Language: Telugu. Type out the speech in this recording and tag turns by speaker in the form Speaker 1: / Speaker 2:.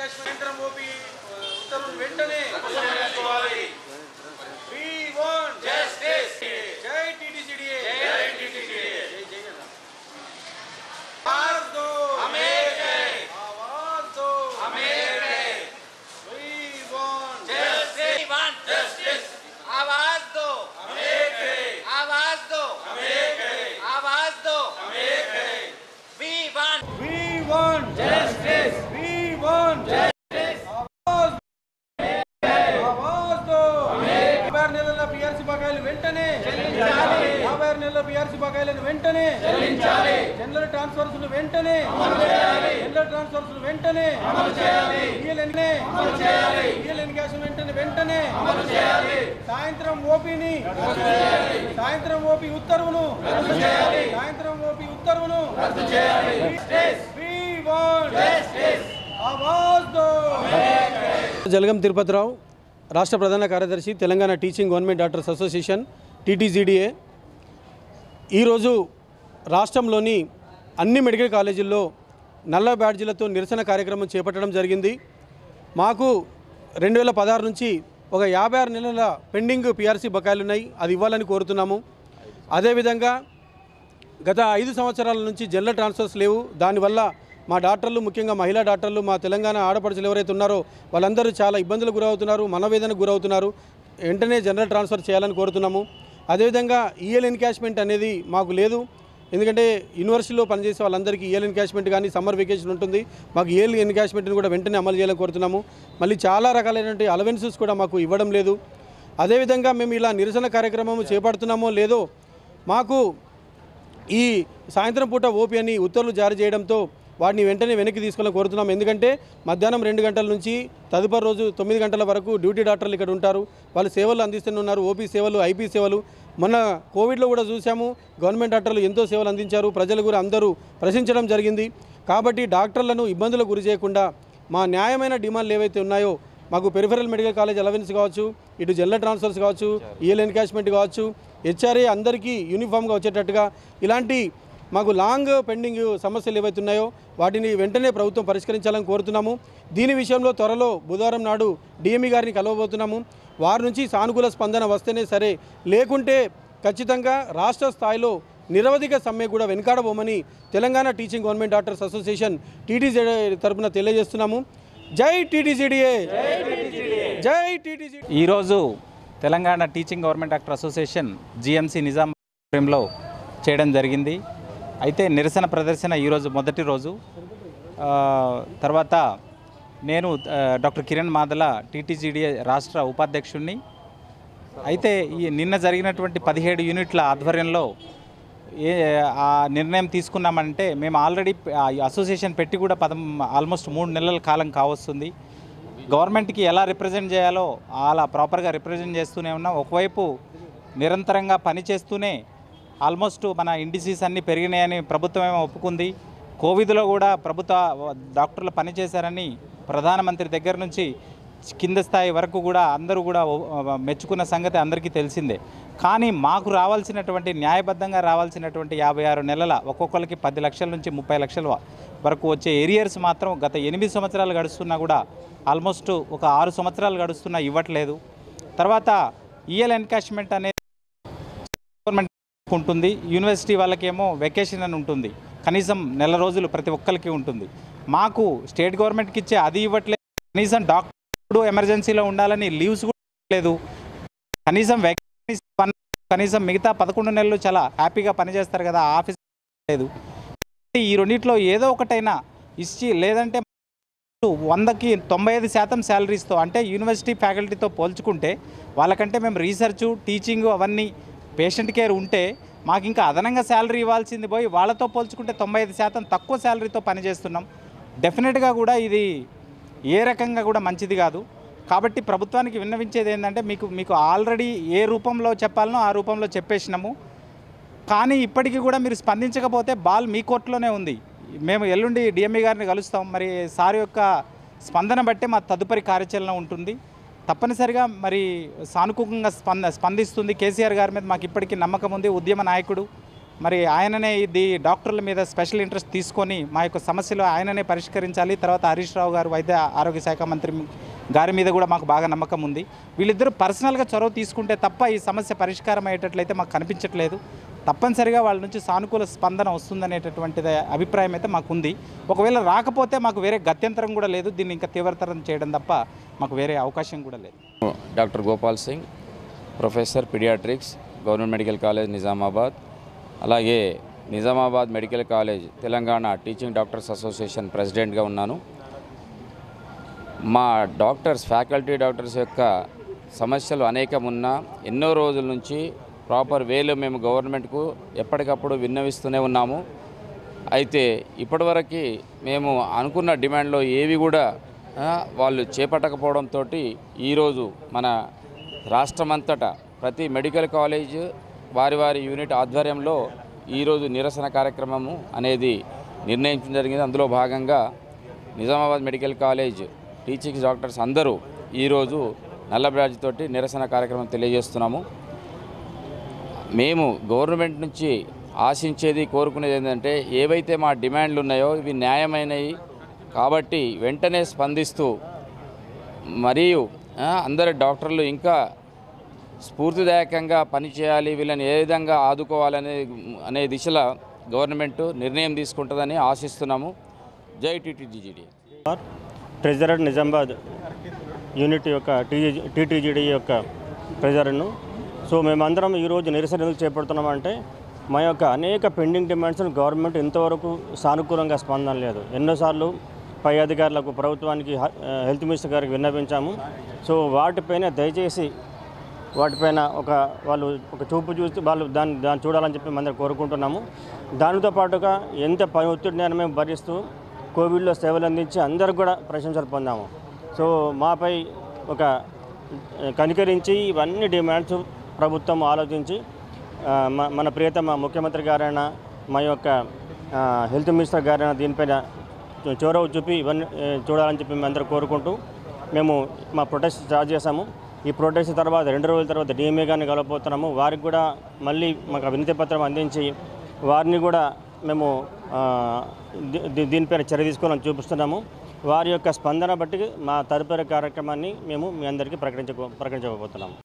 Speaker 1: కేంద్రం ఓపి ఉత్తర్వులు వెంటనే We want justice. జై టీటీసీడీఏ జై టీటీసీడీఏ జై జై అన్న. ఆవాజ్ దో हमें आवाज दो हमें We want
Speaker 2: We want justice. आवाज दो आवाज दो आवाज दो We want
Speaker 1: We want justice. We want justice. आवाज ఆవాజ్ దో యాభై ఆరు నెలల పిఆర్సీ బకాయిలు వెంటనే చెల్లించాలి యాభై ఆరు నెలల పిఆర్సీ బకాయిలను వెంటనే చెల్లించాలి జనరల్ ట్రాన్స్ఫర్స్ వెంటనే అమలు చేయాలి జనరల్ ట్రాన్స్ఫర్స్ వెంటనే అమలు చేయాలి ఈఎల్ఎన్ఏ అమలు చేయాలి ఈఎల్ఎన్ గ్యాస్ వెంటనే వెంటనే అమలు చేయాలి సాయంత్రం ఓపీని సాయంత్రం ఓపీ ఉత్తర్వును రద్దు చేయాలి సాయంత్రం ఓపీ ఉత్తర్వును రద్దు చేయాలి We want justice. ఆవాజ్ దో
Speaker 3: జలగం తిరుపతిరావు రాష్ట్ర ప్రధాన కార్యదర్శి Telangana teaching government doctors association TTGDA ఈరోజు రాష్ట్రంలోని అన్ని మెడికల్ కాలేజీల్లో నల్ల బ్యాడ్జీలతో నిరసన కార్యక్రమం చేపట్టడం జరిగింది మాకు రెండు వేల పదహారు నుంచి ఒక యాభై ఆరు నెలల పెండింగ్ పిఆర్సీ బకాయిలు ఉన్నాయి అది ఇవ్వాలని కోరుతున్నాము అదేవిధంగా గత ఐదు సంవత్సరాల నుంచి జనరల్ ట్రాన్స్ఫర్స్ లేవు దానివల్ల మా డాక్టర్లు ముఖ్యంగా మహిళా డాక్టర్లు మా తెలంగాణ ఆడపడుచులు ఎవరైతే ఉన్నారో వాళ్ళందరూ చాలా ఇబ్బందులకు గురవుతున్నారు మనవేదనకు గురవుతున్నారు వెంటనే జనరల్ ట్రాన్స్ఫర్ చేయాలని కోరుతున్నాము అదేవిధంగా ఈఎల్ ఎన్కాష్మెంట్ అనేది మాకు లేదు ఎందుకంటే యూనివర్సిటీలో పనిచేసే వాళ్ళందరికీ ఈఎల్ ఎన్కాష్మెంట్ కానీ సమ్మర్ వెకేషన్ ఉంటుంది మాకు ఈఎల్ ఎన్కాష్మెంట్ని కూడా వెంటనే అమలు చేయాలని కోరుతున్నాము మళ్ళీ చాలా రకాలైనటువంటి అలవెన్సెస్ కూడా మాకు ఇవ్వడం లేదు అదేవిధంగా మేము ఇలా నిరసన కార్యక్రమం చేపడుతున్నామో లేదో మాకు ఈ సాయంత్రం పూట ఓపీ అని ఉత్తర్వులు జారీ చేయడంతో వాటిని వెంటనే వెనక్కి తీసుకోవాలని కోరుతున్నాం ఎందుకంటే మధ్యాహ్నం రెండు గంటల నుంచి తదుపరి రోజు తొమ్మిది గంటల వరకు డ్యూటీ డాక్టర్లు ఇక్కడ ఉంటారు వాళ్ళు సేవలు అందిస్తున్నారు ఓపీ సేవలు ఐపీ సేవలు మొన్న కోవిడ్లో కూడా చూసాము గవర్నమెంట్ డాక్టర్లు ఎంతో సేవలు అందించారు ప్రజలు కూడా అందరూ ప్రశ్నించడం జరిగింది కాబట్టి డాక్టర్లను ఇబ్బందులకు గురి చేయకుండా మా న్యాయమైన డిమాండ్లు ఏవైతే ఉన్నాయో మాకు పెరిఫరల్ మెడికల్ కాలేజ్ అలవెన్స్ కావచ్చు ఇటు జనరల్ ట్రాన్స్ఫర్స్ కావచ్చు ఈఎల్ ఎన్కాష్మెంట్ కావచ్చు హెచ్ఆర్ఏ అందరికీ యూనిఫామ్గా వచ్చేటట్టుగా ఇలాంటి మాకు లాంగ్ పెండింగ్ సమస్యలు ఏవైతే ఉన్నాయో వాటిని వెంటనే ప్రభుత్వం పరిష్కరించాలని కోరుతున్నాము దీని విషయంలో త్వరలో బుధవారం నాడు డిఎంఈ గారిని కలవబోతున్నాము వారి నుంచి సానుకూల స్పందన వస్తేనే సరే లేకుంటే ఖచ్చితంగా రాష్ట్ర స్థాయిలో నిరవధిక సమ్మె కూడా వెనుకాడబోమని Telangana teaching government doctors association TTG తరపున తెలియజేస్తున్నాము జై టీటీసీడీఏ జై టీటీసీ
Speaker 4: ఈరోజు Telangana teaching government doctor association GMC నిజాంలో చేయడం జరిగింది అయితే నిరసన ప్రదర్శన ఈరోజు మొదటి రోజు ఆ, తర్వాత నేను ఆ, డాక్టర్ కిరణ్ మాదల టీటీజీడీఏ రాష్ట్ర ఉపాధ్యక్షుడిని అయితే ఈ నిన్న జరిగినటువంటి పదిహేడు యూనిట్ల ఆధ్వర్యంలో ఏ ఆ నిర్ణయం తీసుకున్నామంటే మేము ఆల్రెడీ ఆ అసోసియేషన్ పెట్టి కూడా పదం ఆల్మోస్ట్ మూడు నెలల కాలం కావస్తుంది గవర్నమెంట్కి ఎలా రిప్రజెంట్ చేయాలో అలా ప్రాపర్గా రిప్రజెంట్ చేస్తూనే ఉన్నాం ఒకవైపు నిరంతరంగా పని చేస్తూనే ఆల్మోస్ట్ మన ఇండిసీస్ అన్నీ పెరిగినాయని ప్రభుత్వం ఏమో ఒప్పుకుంది కోవిడ్లో కూడా ప్రభుత్వ డాక్టర్లు పనిచేశారని ప్రధానమంత్రి దగ్గర నుంచి కింద స్థాయి వరకు కూడా అందరూ కూడా ఓ- మెచ్చుకున్న సంగతి అందరికీ తెలిసిందే కానీ మాకు రావాల్సినటువంటి న్యాయబద్ధంగా రావాల్సినటువంటి యాభై ఆరు నెలల ఒక్కొక్కరికి పది లక్షల నుంచి ముప్పై లక్షల వ- వరకు వచ్చే ఏరియర్స్ మాత్రం గత ఎనిమిది సంవత్సరాలు గడుస్తున్నా కూడా ఆల్మోస్ట్ ఒక ఆరు సంవత్సరాలు గడుస్తున్నా ఇవ్వట్లేదు తర్వాత ఈఎల్ ఎన్కాష్మెంట్ అనేది గవర్నమెంట్ ఉంటుంది యూనివర్సిటీ వాళ్ళకేమో వెకేషన్ అని ఉంటుంది కనీసం నెల రోజులు ప్రతి ఒక్కరికి ఉంటుంది మాకు స్టేట్ గవర్నమెంట్కి ఇచ్చే అది ఇవ్వట్లేదు కనీసం డాక్టర్ ఎమర్జెన్సీలో ఉండాలని లీవ్స్ కూడా లేదు కనీసం వెకేషన్ కనీసం మిగతా పదకొండు నెలలు చాలా హ్యాపీగా పనిచేస్తారు కదా ఆ ఆఫీస్ లేదు ఈ రెండిట్లో ఏదో ఒకటైనా ఇచ్చి లేదంటే వందకి తొంభై ఐదు శాతం శాలరీస్తో అంటే యూనివర్సిటీ ఫ్యాకల్టీతో పోల్చుకుంటే వాళ్ళకంటే మేము రీసెర్చ్ టీచింగ్ అవన్నీ పేషెంట్ కేర్ ఉంటే మాకు ఇంకా అదనంగా శాలరీ ఇవ్వాల్సింది పోయి వాళ్ళతో పోల్చుకుంటే తొంభై ఐదు శాతం తక్కువ శాలరీతో పనిచేస్తున్నాం డెఫినెట్గా కూడా ఇది ఏ రకంగా కూడా మంచిది కాదు కాబట్టి ప్రభుత్వానికి విన్నవించేది ఏంటంటే మీకు మీకు ఆల్రెడీ ఏ రూపంలో చెప్పాలనో ఆ రూపంలో చెప్పేసినాము కానీ ఇప్పటికీ కూడా మీరు స్పందించకపోతే బాల్ మీ కోర్టులోనే ఉంది మేము ఎల్లుండి డిఎంఈ గారిని కలుస్తాం మరి సార్ యొక్క స్పందన బట్టే మా తదుపరి కార్యాచరణ ఉంటుంది తప్పనిసరిగా మరి సానుకూలంగా స్పంద స్పందిస్తుంది కేసీఆర్ గారి మీద మాకు ఇప్పటికీ నమ్మకం ఉంది ఉద్యమ నాయకుడు మరి ఆయననే ఇది డాక్టర్ల మీద స్పెషల్ ఇంట్రెస్ట్ తీసుకొని మా యొక్క సమస్యలు ఆయననే పరిష్కరించాలి తర్వాత హరీష్ రావు గారు వైద్య ఆరోగ్య శాఖ మంత్రి గారి మీద కూడా మాకు బాగా నమ్మకం ఉంది వీళ్ళిద్దరూ పర్సనల్గా చొరవ తీసుకుంటే తప్ప ఈ సమస్య పరిష్కారం అయ్యేటట్లయితే మాకు కనిపించట్లేదు తప్పనిసరిగా వాళ్ళ నుంచి సానుకూల స్పందన వస్తుందనేటటువంటిది అభిప్రాయం అయితే మాకు ఉంది ఒకవేళ రాకపోతే మాకు వేరే గత్యంతరం కూడా లేదు దీన్ని ఇంకా తీవ్రతరం చేయడం తప్ప మాకు వేరే అవకాశం కూడా లేదు
Speaker 5: doctor Gopal Singh professor paediatrics government medical college Nizamabad అలాగే Nizamabad medical college Telangana teaching doctors association ప్రెసిడెంట్గా ఉన్నాను మా డాక్టర్స్ ఫ్యాకల్టీ డాక్టర్స్ యొక్క సమస్యలు అనేకం ఉన్నా ఎన్నో రోజుల నుంచి ప్రాపర్ వేలో మేము గవర్నమెంట్కు ఎప్పటికప్పుడు విన్నవిస్తూనే ఉన్నాము అయితే ఇప్పటివరకు మేము అనుకున్న డిమాండ్లో ఏవి కూడా ఆ, వాళ్ళు చేపట్టకపోవడంతో ఈరోజు మన రాష్ట్రమంతటా ప్రతి మెడికల్ కాలేజ్ వారి వారి యూనిట్ ఆధ్వర్యంలో ఈరోజు నిరసన కార్యక్రమము అనేది నిర్ణయించడం జరిగింది అందులో భాగంగా Nizamabad medical college teaching doctors అందరూ ఈరోజు నల్ల బ్యాడ్జ్ తోటి నిరసన కార్యక్రమం తెలియజేస్తున్నాము మేము గవర్నమెంట్ నుంచి ఆశించేది కోరుకునేది ఏంటంటే ఏవైతే మా డిమాండ్లు ఉన్నాయో ఇవి న్యాయమైనవి కాబట్టి వెంటనే స్పందిస్తూ మరియు ఆ, అందరి డాక్టర్లు ఇంకా స్ఫూర్తిదాయకంగా పనిచేయాలి వీళ్ళని ఏ విధంగా ఆదుకోవాలనే అనే దిశలో గవర్నమెంట్ నిర్ణయం తీసుకుంటుందని ఆశిస్తున్నాము జై టీటీజీడీ
Speaker 6: ట్రెజరర్ నిజామాబాద్ యూనిట్ యొక్క టీజీ టీటీజీడీ యొక్క ట్రెజరర్ను సో మేమందరం ఈరోజు నిరసన ఎందుకు చేపడుతున్నామంటే మా యొక్క అనేక పెండింగ్ డిమాండ్స్ను గవర్నమెంట్ ఇంతవరకు సానుకూలంగా స్పందన లేదు ఎన్నోసార్లు పై అధికారులకు ప్రభుత్వానికి హ- హెల్త్ మినిస్టర్ గారికి విన్నపించాము సో వాటిపైన దయచేసి వాటిపైన ఒక వాళ్ళు ఒక చూపు చూస్తే వాళ్ళు దాన్ని దాన్ని చూడాలని చెప్పి మనం కోరుకుంటున్నాము దానితో పాటుగా ఎంత పని ఒత్తిడిని మేము భరిస్తూ కోవిడ్లో సేవలు అందించి అందరికి కూడా ప్రశంసలు పొందాము సో మాపై ఒక కనికరించి ఇవన్నీ డిమాండ్స్ ప్రభుత్వం ఆలోచించి ఆ, మ- మన ప్రియతమ ముఖ్యమంత్రి గారైనా మా యొక్క ఆ, హెల్త్ మినిస్టర్ గారైనా దీనిపైన చొ- చొరవ చూపి ఇవన్నీ ఏ, చూడాలని చెప్పి మేము అందరూ కోరుకుంటూ మేము మా ప్రొటెస్ట్ స్టార్ట్ చేసాము ఈ ప్రొటెస్ట్ తర్వాత రెండు రోజుల తర్వాత డిఎంఏ గారిని కలవబోతున్నాము వారికి కూడా మళ్ళీ మాకు వినతి పత్రం అందించి వారిని కూడా మేము ఆ, దీ- దీ- దీనిపైన చర్య తీసుకోవాలని చూపిస్తున్నాము వారి యొక్క స్పందన బట్టి మా తదుపరి కార్యక్రమాన్ని మేము మీ అందరికీ ప్రకటించ ప్రకటించబోతున్నాము